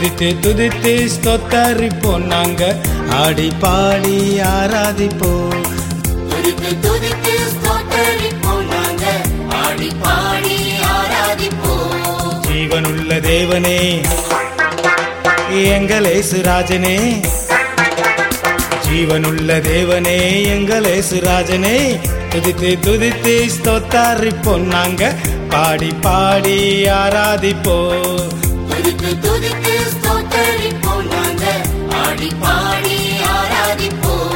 துதித்து துதித்து ஸ்தோத்தரிப்போம் நாங்க ஆடி பாடி ஆராதிப்போம் துதித்து துதித்து ஸ்தோத்தரிப்போம் நாங்க ஆடி பாடி ஆராதிப்போம் ஜீவனுள்ள தேவனே எங்களேசு ராஜனே ஜீவனுள்ள தேவனே எங்களேசு ராஜனே துதித்து துதித்து ஸ்தோத்தரிப்போம் நாங்க பாடி பாடி ஆராதிப்போம் துதித்து துதித்து ஸ்தோத்தரிப்போம் நாங்க ஆடி பாடி ஆராதிப்போம்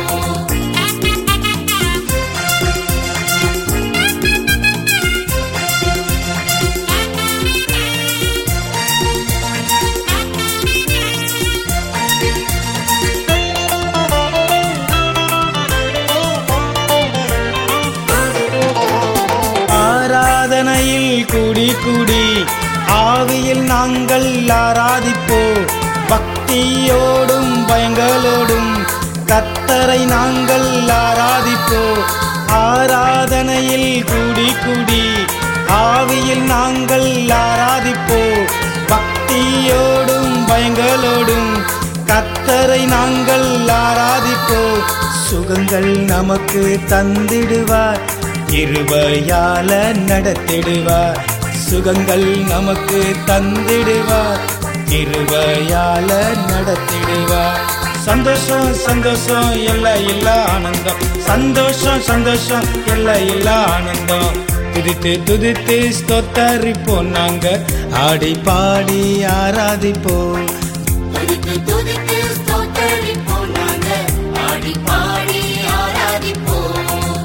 ஆராதனையில் கூடி கூடி ஆவியில் நாங்கள் ஆராதிப்போ பக்தியோடும் பயங்களோடும் கத்தரை நாங்கள் ஆராதிப்போ ஆராதனையில் கூடி கூடி ஆவியில் நாங்கள் ஆராதிப்போ பக்தியோடும் பயங்களோடும் கத்தரை நாங்கள் ஆராதிப்போ சுகங்கள் நமக்கு தந்திடுவார் இருவையால நடத்திடுவார் சுகங்கள் நமக்கு தந்திடுவார் இருவையால நடத்திடுவார் சந்தோஷம் சந்தோஷம் எல்ல இல்ல ஆனந்தம் சந்தோஷம் சந்தோஷம் எல்ல இல்ல ஆனந்தம் துதித்து துதித்து ஸ்தோத்தரிப்போம் நாங்க ஆடி பாடி ஆராதிப்போம் துதித்து துதித்து ஸ்தோத்தரிப்போம் நாங்க ஆடி பாடி ஆராதிப்போம்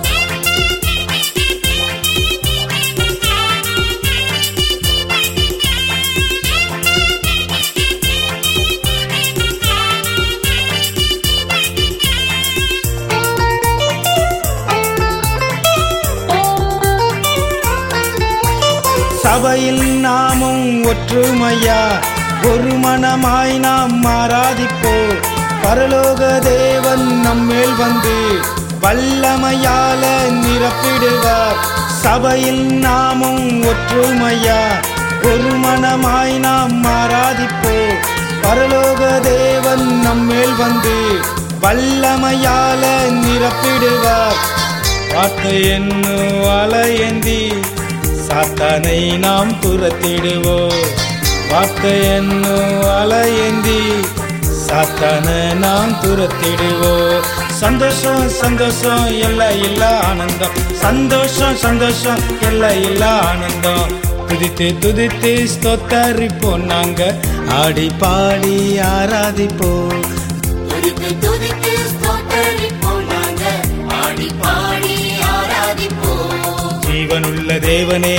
சபையில் நாமும் ஒற்றுமையா ஒரு மனமாய் நாம் ஆராதிப்போ பரலோக தேவன் நம்மேல் வந்து வல்லமையால நிரப்பிடுவார் சபையில் நாமும் ஒற்றுமையா ஒரு மனமாய் நாம் ஆராதிப்போ பரலோக தேவன் நம்மேல் வந்து வல்லமையால நிரப்பிடுவார் வார்த்தை என்னும் அலையேந்தி சாத்தானை நாம் துரத்திடுவோம் வார்த்தை என்னும் அலையேந்தி சாத்தானை நாம் துரத்திடுவோம் சந்தோஷம் சந்தோஷம் எல்ல இல்ல ஆனந்தம் சந்தோஷம் சந்தோஷம் எல்ல இல்ல ஆனந்தம் துதித்து துதித்து ஸ்தோத்தரிப்போம் நாங்க ஆடி பாடி ஆராதிப்போம் துதித்து துதித்து ஸ்தோத்தரிப்போம் நாங்க ஆடி பாடி ஆராதிப்போம் ஜீவனுள்ள தேவனே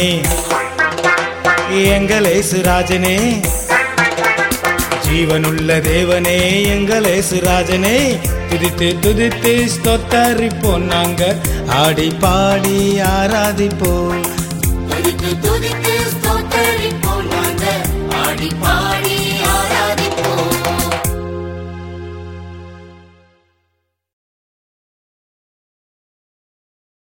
எங்களேசு ராஜனே ஜீவனுள்ள தேவனே எங்களேசு ராஜனே துதித்து துதித்து ஸ்தோத்தரிப்போம் நாங்க ஆடி பாடி ஆராதிப்போம் துதித்து துதித்து ஸ்தோத்தரிப்போம் நாங்க ஆடி பாடி